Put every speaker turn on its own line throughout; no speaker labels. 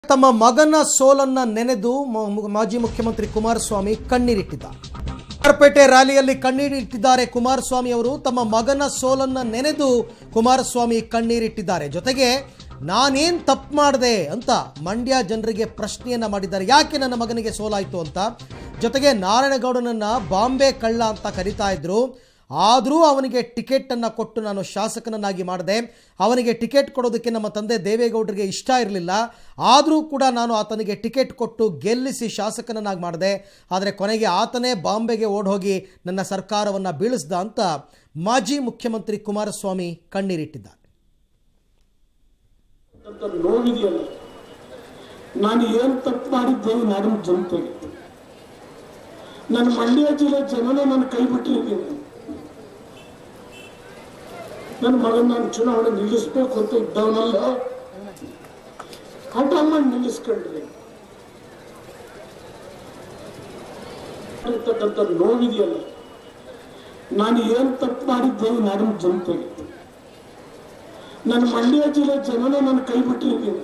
ತಮ್ಮ ಮಗನ ಸೋಲನ್ನ ನೆನೆದು ಮ- ಮು- ಮಾಜಿ ಮುಖ್ಯಮಂತ್ರಿ ಕುಮಾರಸ್ವಾಮಿ ಕಣ್ಣೀರಿಟ್ಟಿದ್ದಾರೆ ಕಾರ್ಪೇಟೆ ರ್ಯಾಲಿಯಲ್ಲಿ ಕಣ್ಣೀರಿಟ್ಟಿದ್ದಾರೆ ಕುಮಾರಸ್ವಾಮಿ ಅವರು ತಮ್ಮ ಮಗನ ಸೋಲನ್ನ ನೆನೆದು ಕುಮಾರಸ್ವಾಮಿ ಕಣ್ಣೀರಿಟ್ಟಿದ್ದಾರೆ ಜೊತೆಗೆ ನಾನೇನ್ ತಪ್ಪು ಮಾಡಿದೆ ಅಂತ ಮಂಡ್ಯ ಜನರಿಗೆ ಪ್ರಶ್ನೆಯನ್ನ ಮಾಡಿದ್ದಾರೆ ಯಾಕೆ ನನ್ನ ಮಗನಿಗೆ ಸೋಲಾಯಿತು ಅಂತ ಜೊತೆಗೆ ನಾರಾಯಣಗೌಡನನ್ನ ಬಾಂಬೆ ಕಳ್ಳ ಅಂತ ಕರಿತಾ ಇದ್ರು ಆದರೂ ಅವನಿಗೆ ಟಿಕೆಟನ್ನು ಕೊಟ್ಟು ನಾನು ಶಾಸಕನನ್ನಾಗಿ ಮಾಡಿದೆ ಅವನಿಗೆ ಟಿಕೆಟ್ ಕೊಡೋದಕ್ಕೆ ನಮ್ಮ ತಂದೆ ದೇವೇಗೌಡರಿಗೆ ಇಷ್ಟ ಇರಲಿಲ್ಲ ಆದರೂ ಕೂಡ ನಾನು ಆತನಿಗೆ ಟಿಕೆಟ್ ಕೊಟ್ಟು ಗೆಲ್ಲಿಸಿ ಶಾಸಕನನ್ನಾಗಿ ಮಾಡಿದೆ ಆದರೆ ಕೊನೆಗೆ ಆತನೇ ಬಾಂಬೆಗೆ ಓಡೋಗಿ ನನ್ನ ಸರ್ಕಾರವನ್ನು ಬೀಳಿಸ್ದ ಅಂತ ಮಾಜಿ ಮುಖ್ಯಮಂತ್ರಿ ಕುಮಾರಸ್ವಾಮಿ ಕಣ್ಣೀರಿಟ್ಟಿದ್ದಾರೆ
ಅಂತ ನೋವಿದೆಯಲ್ಲ ನಾನು ಏನ್ ತಪ್ಪು ಮಾಡಿದ್ದೆ ಈ ನಾಡಿನ ಜನತೆಗೆ ನನ್ನ ಮಂಡ್ಯ ಜಿಲ್ಲೆ ಜನನ ನನ್ನ ಕೈ ಬಿಟ್ಟಿದ್ದೀನಿ ನನ್ನ ಮಗನ ನಾನು ಚುನಾವಣೆ ನಿಲ್ಲಿಸ್ಬೇಕು ಅಂತ ಇದ್ದವನಲ್ಲ ಹಠ ಮಾಡಿ ನಿಲ್ಲಿಸ್ಕೊಂಡ್ರಿ ಇರ್ತಕ್ಕಂಥ ನೋವಿದೆಯಲ್ಲ ನಾನು ಏನ್ ತಪ್ಪು ಮಾಡಿದ್ದೆ ಈ ನಾಡಿನ ಜನತೆಗೆ ನನ್ನ ಮಂಡ್ಯ ಜಿಲ್ಲೆ ಜನನ ನನ್ನ ಕೈ ಬಿಟ್ಟಿದ್ದೀನಿ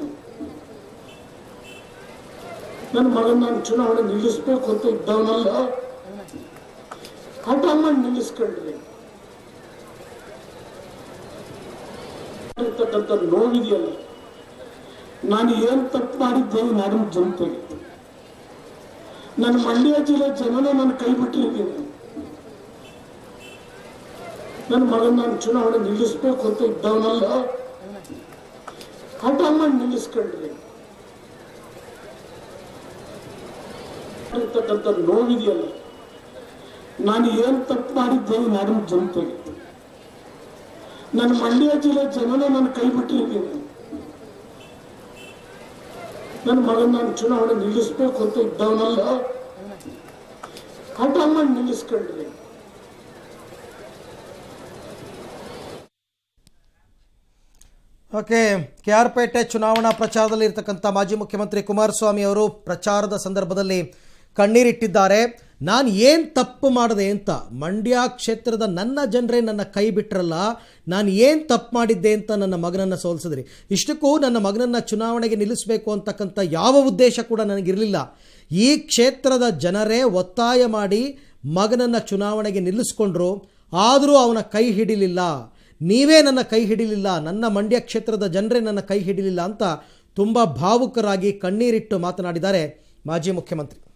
ನನ್ನ ಮಗನ ನಾನು ಚುನಾವಣೆ ನಿಲ್ಲಿಸ್ಬೇಕು ಅಂತ ಇದ್ದವನಲ್ಲ ಹಠ ಮಾಡಿ ನಿಲ್ಲಿಸ್ಕೊಂಡ್ರಿ ಇರ್ತಕ್ಕಂಥ ನೋವಿದೆಯಲ್ಲ ನಾನು ಏನ್ ತಪ್ಪು ಮಾಡಿದ್ದೆ ಈ ನಾಡಿನ ಜನತೆಗೆ ನನ್ನ ಮಂಡ್ಯ ಜಿಲ್ಲೆ ಜನನ ನನ್ನ ಕೈ ಬಿಟ್ಟಿದ್ದೀನಿ ನನ್ನ ಮಗನ ನಾನು ಚುನಾವಣೆ ನಿಲ್ಲಿಸ್ಬೇಕು ಅಂತ ಇದ್ದವನಲ್ಲ ಹಠ ಮಾಡಿ ನಿಲ್ಲಿಸ್ಕೊಂಡ್ರಿ ಇರ್ತಕ್ಕಂಥ ನೋವಿದೆಯಲ್ಲ ನಾನು ಏನ್ ತಪ್ಪು ಮಾಡಿದ್ದೆ ಈ ನಾಡಿನ ಜನತೆಗೆ ನನ್ನ ಮಂಡ್ಯ ಜಿಲ್ಲೆ ಜನನ ನನ್ನ ಕೈ ಬಿಟ್ಟಿದ್ದೀನಿ ನನ್ನ ಮಗನ ನಾನು ಚುನಾವಣೆ ನಿಲ್ಲಿಸ್ಬೇಕು ಅಂತ ಇದ್ದವನಲ್ಲ ಹಠ ಮಾಡಿ ನಿಲ್ಲಿಸ್ಕೊಂಡ್ರಿ
ಓಕೆ ಕೆ ಆರ್ ಪೇಟೆ ಚುನಾವಣಾ ಪ್ರಚಾರದಲ್ಲಿ ಇರ್ತಕ್ಕಂಥ ಮಾಜಿ ಮುಖ್ಯಮಂತ್ರಿ ಕುಮಾರಸ್ವಾಮಿ ಅವರು ಪ್ರಚಾರದ ಸಂದರ್ಭದಲ್ಲಿ ಕಣ್ಣೀರಿಟ್ಟಿದ್ದಾರೆ ನಾನು ಏನು ತಪ್ಪು ಮಾಡಿದೆ ಅಂತ ಮಂಡ್ಯ ಕ್ಷೇತ್ರದ ನನ್ನ ಜನರೇ ನನ್ನ ಕೈ ಬಿಟ್ರಲ್ಲ ನಾನು ಏನು ತಪ್ಪು ಮಾಡಿದ್ದೆ ಅಂತ ನನ್ನ ಮಗನನ್ನು ಸೋಲಿಸಿದ್ರಿ ಇಷ್ಟಕ್ಕೂ ನನ್ನ ಮಗನನ್ನು ಚುನಾವಣೆಗೆ ನಿಲ್ಲಿಸಬೇಕು ಅಂತಕ್ಕಂಥ ಯಾವ ಉದ್ದೇಶ ಕೂಡ ನನಗಿರಲಿಲ್ಲ ಈ ಕ್ಷೇತ್ರದ ಜನರೇ ಒತ್ತಾಯ ಮಾಡಿ ಮಗನನ್ನು ಚುನಾವಣೆಗೆ ನಿಲ್ಲಿಸ್ಕೊಂಡ್ರು ಆದರೂ ಅವನ ಕೈ ಹಿಡಿಲಿಲ್ಲ ನೀವೇ ನನ್ನ ಕೈ ಹಿಡಿಲಿಲ್ಲ ನನ್ನ ಮಂಡ್ಯ ಕ್ಷೇತ್ರದ ಜನರೇ ನನ್ನ ಕೈ ಹಿಡಿಲಿಲ್ಲ ಅಂತ ತುಂಬ ಭಾವುಕರಾಗಿ ಕಣ್ಣೀರಿಟ್ಟು ಮಾತನಾಡಿದ್ದಾರೆ ಮಾಜಿ ಮುಖ್ಯಮಂತ್ರಿ